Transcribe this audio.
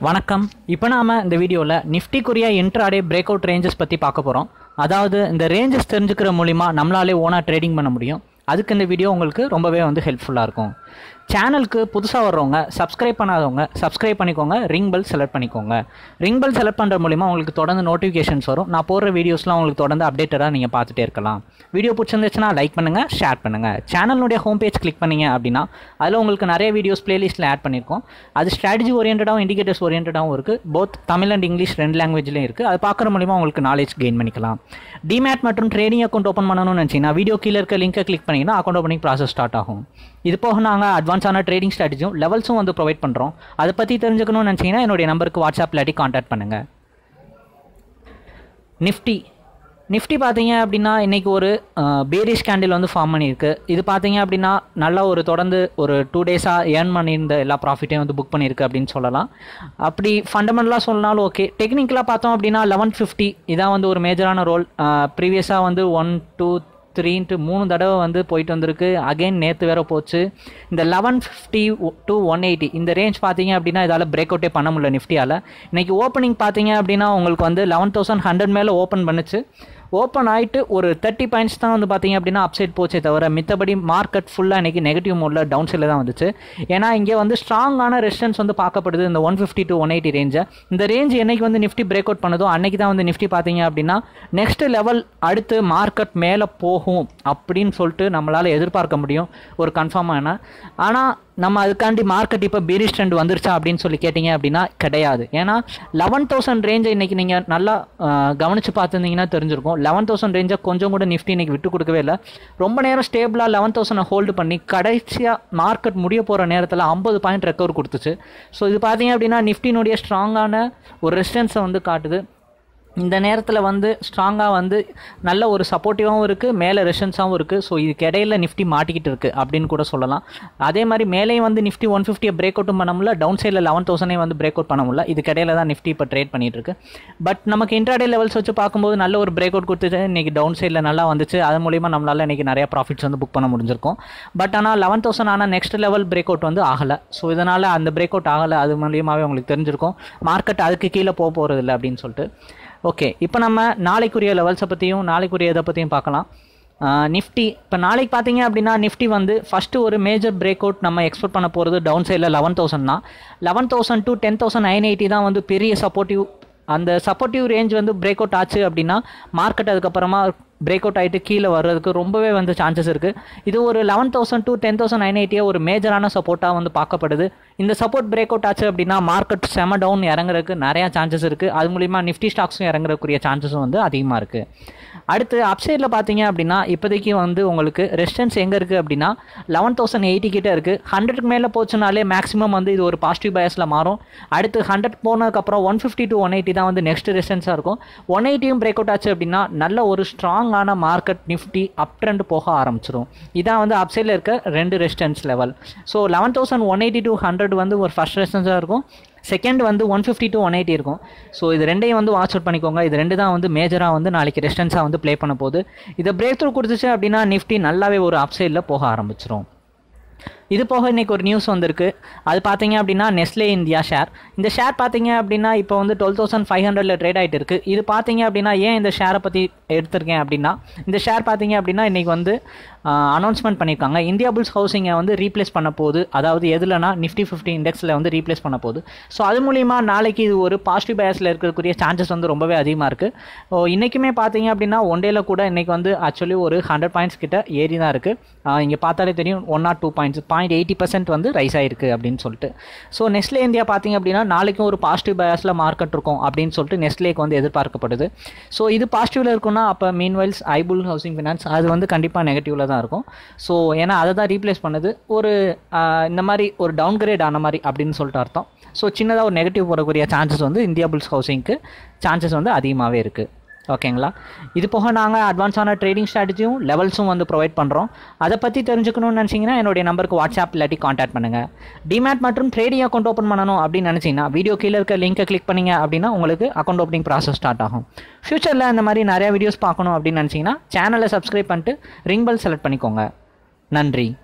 வணக்கம் இப்போ நாம இந்த வீடியோவில் நிஃப்டிக்குரிய இன்ட்ராடே பிரேக் அவுட் ரேஞ்சஸ் பற்றி பார்க்க போகிறோம் அதாவது இந்த ரேஞ்சஸ் தெரிஞ்சுக்கிற மூலிமா நம்மளாலே ஓனாக ட்ரேடிங் பண்ண முடியும் அதுக்கு இந்த வீடியோ உங்களுக்கு ரொம்பவே வந்து ஹெல்ப்ஃபுல்லாக இருக்கும் சேனலுக்கு புதுசாக வர்றவங்க சப்ஸ்கிரைப் பண்ணாதவங்க சப்ஸ்கிரைப் பண்ணிக்கோங்க ரிங் பெல் செலக்ட் பண்ணிக்கோங்க ரிங் பெல் செலக்ட் பண்ணுற மூலிமா உங்களுக்கு தொடர்ந்து நோட்டிஃபிகேஷன்ஸ் வரும் நான் போடுற வீடியோஸ்லாம் உங்களுக்கு தொடர்ந்து அப்டேட்டடாக நீங்கள் பார்த்துட்டே இருக்கலாம் வீடியோ பிடிச்சிருந்துச்சுன்னா லைக் பண்ணுங்கள் ஷேர் பண்ணுங்கள் சேனலுடைய ஹோம் பேஜ் கிளிக் பண்ணீங்க அப்படின்னா அதில் உங்களுக்கு நிறைய வீடியோஸ் பிளேலிஸ்ட்டில் ஆட் பண்ணியிருக்கோம் அது ஸ்ட்ராட்டஜி ஓரியன்டாகவும் இண்டிகேட்டர்ஸ் ஓரியன்டாகவும் இருக்குது போத் தமிழ் அண்ட் இங்கிலீஷ் ரெண்டு லாங்குவேஜ்லையும் இருக்குது அது பார்க்குற மூலிமா உங்களுக்கு நாலேஜ் கெயின் பண்ணிக்கலாம் டிமேட் மற்றும் ட்ரேடிங் அக்கௌண்ட் ஓப்பன் பண்ணணும்னு நினச்சிங்கன்னா வீடியோ கீழே இருக்க லிங்கை கிளிக் பண்ணிங்கன்னா அக்கௌண்ட் ஓப்பனிங் ப்ராசஸ் ஸ்டார்ட் ஆகும் இது போக நாங்கள் அட்வான்ஸான ட்ரேடிங் ஸ்ட்ராட்டஜியும் லெவல்ஸும் வந்து ப்ரொவைட் பண்ணுறோம் அதை பற்றி தெரிஞ்சுக்கணும்னு நினச்சிங்கன்னா என்னுடைய நம்பருக்கு வாட்ஸ்அப் இல்லாட்டி காண்டாக்ட் பண்ணுங்கள் நிஃப்டி நிஃப்டி பார்த்தீங்க அப்படின்னா இன்றைக்கி ஒரு பேரிஷ் கேண்டில் வந்து ஃபார்ம் பண்ணியிருக்கு இது பார்த்தீங்க அப்படின்னா நல்லா ஒரு தொடர்ந்து ஒரு டூ டேஸாக ஏர்ன் பண்ணியிருந்த எல்லா ப்ராஃபிட்டையும் வந்து புக் பண்ணியிருக்கு அப்படின்னு சொல்லலாம் அப்படி ஃபண்டமெண்டலாக சொன்னாலும் ஓகே டெக்னிக்கலாக பார்த்தோம் அப்படின்னா லெவன் ஃபிஃப்டி இதான் வந்து ஒரு மேஜரான ரோல் ப்ரீவியஸாக வந்து ஒன் டூ த்ரீன்ட்டு மூணு தடவை வந்து போயிட்டு வந்திருக்கு அகைன் நேற்று வேற போச்சு இந்த eleven fifty to one eighty இந்த ரேஞ்ச் பார்த்தீங்க அப்படின்னா இதால் பிரேக் அவுட்டே பண்ண முடியல நிஃப்டியால் இன்றைக்கி ஓப்பனிங் பார்த்தீங்க அப்படின்னா உங்களுக்கு வந்து லெவன் தௌசண்ட் ஹண்ட்ரட் மேலே ஓப்பன் பண்ணுச்சு ஓப்பன் ஆகிட்டு ஒரு தேர்ட்டி பாயிண்ட்ஸ் தான் வந்து பார்த்தீங்க அப்படின்னா அப்சைட் போச்சே தவிர மித்தபடி மார்க்கெட் ஃபுல்லாக இன்றைக்கி நெகட்டிவ் மோடில் டவுன் சைடில் தான் வந்துச்சு ஏன்னா இங்கே வந்து ஸ்ட்ராங்கான ரெசிஸ்டன்ஸ் வந்து பார்க்கப்படுது இந்த one fifty to one eighty ரேஞ்சை இந்த ரேஞ்ச் என்னைக்கு வந்து நிஃப்டி பிரேக் அவுட் பண்ணதோ அன்னைக்கு தான் வந்து நிஃப்டி பார்த்தீங்க அப்படின்னா நெக்ஸ்ட் லெவல் அடுத்து மார்க்கெட் மேலே போகும் அப்படின்னு சொல்லிட்டு நம்மளால் எதிர்பார்க்க முடியும் ஒரு கன்ஃபார்மான ஆனால் நம்ம அதுக்காண்டி மார்க்கெட் இப்போ பீரிஷ் ட்ரெண்ட் வந்துருச்சா அப்படின்னு சொல்லி கேட்டிங்க அப்படின்னா கிடையாது ஏன்னா லெவன் தௌசண்ட் ரேஞ்சை இன்றைக்கி நீங்கள் நல்லா கவனித்து பார்த்துருந்தீங்கன்னா தெரிஞ்சிருக்கும் லெவன் தௌசண்ட் ரேஞ்சை கொஞ்சம் கூட நிஃப்டி இன்றைக்கி விட்டு கொடுக்கவே இல்லை ரொம்ப நேரம் ஸ்டேபிளாக லெவன் தௌசண்டை ஹோல்டு பண்ணி கடைசியாக மார்க்கெட் முடிய போகிற நேரத்தில் ஐம்பது பாயிண்ட் ரெக்கவர் கொடுத்துச்சு ஸோ இது பார்த்தீங்க அப்படின்னா நிஃப்டினுடைய ஸ்ட்ராங்கான ஒரு ரெசிஸ்டன்ஸை வந்து காட்டுது இந்த நேரத்தில் வந்து ஸ்ட்ராங்காக வந்து நல்ல ஒரு சப்போர்ட்டிவாகவும் இருக்குது மேலே ரெஷன்ஸாகவும் இருக்குது ஸோ இதுக்கு இடையில நிஃப்டி மாட்டிக்கிட்டு இருக்குது அப்படின்னு கூட சொல்லலாம் அதே மாதிரி மேலேயும் வந்து நிஃப்டி ஒன் ஃபிஃப்டியை பிரேக் அவுட்டும் பண்ண முடியல டவுன் சைடில் லெவன் தௌசண்டே வந்து பிரேக் அவுட் பண்ண முடியல இதுக்கு இடையில தான் நிஃப்டி இப்போ ட்ரேட் பண்ணிட்டு இருக்கு பட் நமக்கு இன்ட்ராடே லெவல்ஸ் வச்சு பார்க்கும்போது நல்ல ஒரு பிரேக் அவுட் கொடுத்துச்சு இன்றைக்கி டவுன் சைடில் நல்லா வந்துச்சு அது மூலிமா நம்மளால் இன்றைக்கி நிறைய ப்ராஃபிட்ஸ் வந்து புக் பண்ண முடிஞ்சிருக்கும் பட் ஆனால் லெவன் தௌசண்ட் ஆனால் நெக்ஸ்ட் லெவல் பிரேக் அவுட் வந்து ஆகலை ஸோ இதனால் அந்த பிரேக் அவுட் ஆகலை அது மூலியமாகவே உங்களுக்கு தெரிஞ்சிருக்கும் மார்க்கெட் அதுக்கு கீழே போக போகிறதில்ல அப்படின்னு சொல்லிட்டு ஓகே இப்போ நம்ம நாளைக்குரிய லெவல்ஸை பற்றியும் நாளைக்குரிய இதை பற்றியும் பார்க்கலாம் நிஃப்டி இப்போ நாளைக்கு பார்த்தீங்க அப்படின்னா நிஃப்டி வந்து ஃபஸ்ட்டு ஒரு மேஜர் பிரேக் அவுட் நம்ம எக்ஸ்பெக்ட் பண்ண போகிறது டவுன் சைடில் லெவன் தௌசண்ட் தான் eleven thousand to ten thousand nine eighty தான் வந்து பெரிய சப்போர்ட்டிவ் அந்த சப்போர்ட்டிவ் ரேஞ்ச் வந்து பிரேக் அவுட் ஆச்சு அப்படின்னா மார்க்கெட் அதுக்கப்புறமா பிரேக் அவுட் ஆகிட்டு கீழே வர்றதுக்கு ரொம்பவே வந்து சான்சஸ் இருக்குது இது ஒரு eleven thousand to ten thousand nine எயிட்டியாக ஒரு மேஜரான சப்போர்ட்டாக வந்து பார்க்கப்படுது இந்த சப்போர்ட் பிரேக் அவுட் ஆச்சு அப்படின்னா மார்க்கெட் செம டவுன் இறங்குறதுக்கு நிறையா சான்சஸ் இருக்குது அது மூலிமா நிஃப்டி ஸ்டாக்ஸும் இறங்குறக்கூடிய சான்சஸும் வந்து அதிகமாக இருக்குது அடுத்து அப்சைடில் பார்த்தீங்க அப்படின்னா இப்போதைக்கு வந்து உங்களுக்கு ரெசிஸ்டன்ஸ் எங்கே இருக்குது அப்படின்னா லெவன் தௌசண்ட் எயிட்டி கிட்டே இருக்குது ஹண்ட்ரட்க்கு மேலே போச்சுனாலே மேக்ஸிமம் வந்து இது ஒரு பாசிட்டிவ் பயஸில் மாறும் அடுத்து ஹண்ட்ரட் போனதுக்கப்புறம் one fifty to one eighty தான் வந்து நெக்ஸ்ட் ரெசிஸ்டன்ஸாக இருக்கும் ஒன் எயிட்டியும் பிரேக் அவுட் ஆச்சு அப்படின்னா நல்ல ஒரு ஸ்ட்ராங்கான மார்க்கெட் நிஃப்டி அப் ட்ரெண்ட் போக ஆரம்பிச்சிடும் இதான் வந்து அப்சைடில் இருக்க ரெண்டு resistance level so eleven thousand one eighty to hundred வந்து ஒரு ஃபஸ்ட் ரெசிஸ்டன்ஸாக இருக்கும் செகண்ட் வந்து one fifty to one eighty இருக்கும் ஸோ இது ரெண்டையும் வந்து வாட்ச் அவுட் பண்ணிக்கோங்க இது ரெண்டு தான் வந்து மேஜராக வந்து நாளைக்கு ரெஸ்டன்ஸாக வந்து ப்ளே பண்ண போகுது இதை பிரேக் த்ரூ கொடுத்துச்சு அப்படின்னா நிஃப்டி நல்லாவே ஒரு அப்சைடில் போக ஆரம்பிச்சிரும் இது போக இன்றைக்கி ஒரு நியூஸ் வந்திருக்கு அது பார்த்தீங்க அப்படின்னா நெஸ்லே இந்தியா ஷேர் இந்த ஷேர் பார்த்தீங்க அப்படின்னா இப்போ வந்து டுவெல் தௌசண்ட் ஃபைவ் ஹண்ட்ரடில் ட்ரேட் ஆகிட்டு இருக்குது இது பார்த்தீங்க அப்படின்னா ஏன் இந்த ஷேரை பற்றி எடுத்திருக்கேன் அப்படின்னா இந்த ஷேர் பார்த்தீங்க அப்படின்னா இன்றைக்கி வந்து அனௌன்ஸ்மெண்ட் பண்ணியிருக்காங்க இந்தியா புல்ஸ் ஹவுசிங்கை வந்து ரீப்ளேஸ் பண்ண போகுது அதாவது எதுலனா நிஃப்டி ஃபிஃப்டி இண்டெக்ஸில் வந்து ரீப்ளேஸ் பண்ண போகுது ஸோ அது மூலிமா நாளைக்கு இது ஒரு பாசிட்டிவ் பயஸில் இருக்கக்கூடிய சான்சஸ் வந்து ரொம்பவே அதிகமாக இருக்குது இன்றைக்குமே பார்த்தீங்க அப்படின்னா ஒன் டேல கூட இன்றைக்கி வந்து ஆக்சுவலி ஒரு ஹண்ட்ரட் பாயிண்ட்ஸ் கிட்ட ஏறி தான் இருக்குது இங்கே பார்த்தாலே தெரியும் one or two points point eighty percent வந்து ரைஸ் ஆயிருக்கு அப்படின்னு சொல்லிட்டு ஸோ நெஸ்லே இந்தியா பார்த்தீங்க அப்படின்னா நாளைக்கும் ஒரு பாசிட்டிவ் பயஸில் மார்க்கெட் இருக்கும் அப்படின்னு சொல்லிட்டு நெஸ்லேக்கு வந்து எதிர்பார்க்கப்படுது ஸோ இது பாசிட்டிவில் இருக்குன்னா அப்போ மீன்வைல்ஸ் ஐபுல் ஹவுசிங் ஃபினான்ஸ் அது வந்து கண்டிப்பாக நெகட்டிவில் தான் இருக்கும் ஸோ ஏன்னா அதை தான் ரீப்ளேஸ் பண்ணுது ஒரு இந்த மாதிரி ஒரு டவுன் கிரேட் ஆன மாதிரி அப்படின்னு சொல்லிட்டு அர்த்தம் ஸோ சின்னதாக ஒரு நெகட்டிவ் போடக்கூடிய சான்சஸ் வந்து இந்தியா புல்ஸ் ஹவுசிங்க்கு சான்சஸ் வந்து அதிகமாகவே இருக்குது ஓகேங்களா இது போக நாங்கள் அட்வான்ஸான ட்ரேடிங் ஸ்ட்ராட்டஜியும் லெவல்ஸும் வந்து ப்ரொவைட் பண்ணுறோம் அதை பற்றி தெரிஞ்சுக்கணும்னு நினச்சிங்கன்னா என்னுடைய நம்பருக்கு வாட்ஸ்அப் இல்லாட்டி காண்டாக்ட் பண்ணுங்கள் டிமேட் மற்றும் ட்ரேடிங் அக்கௌண்ட் ஓப்பன் பண்ணணும் அப்படின்னு நினச்சிங்கன்னா வீடியோ கீழே இருக்க லிங்கை கிளிக் பண்ணிங்க அப்படின்னா உங்களுக்கு அக்கௌண்ட் ஓப்பனிங் ப்ராசஸ் ஸ்டார்ட் ஆகும் ஃப்யூச்சரில் இந்த மாதிரி நிறையா வீடியோஸ் பார்க்கணும் அப்படின்னு நினச்சிங்கன்னா சேனலை சப்ஸ்கிரைப் பண்ணிட்டு ரிங் பெல் செலக்ட் பண்ணிக்கோங்க நன்றி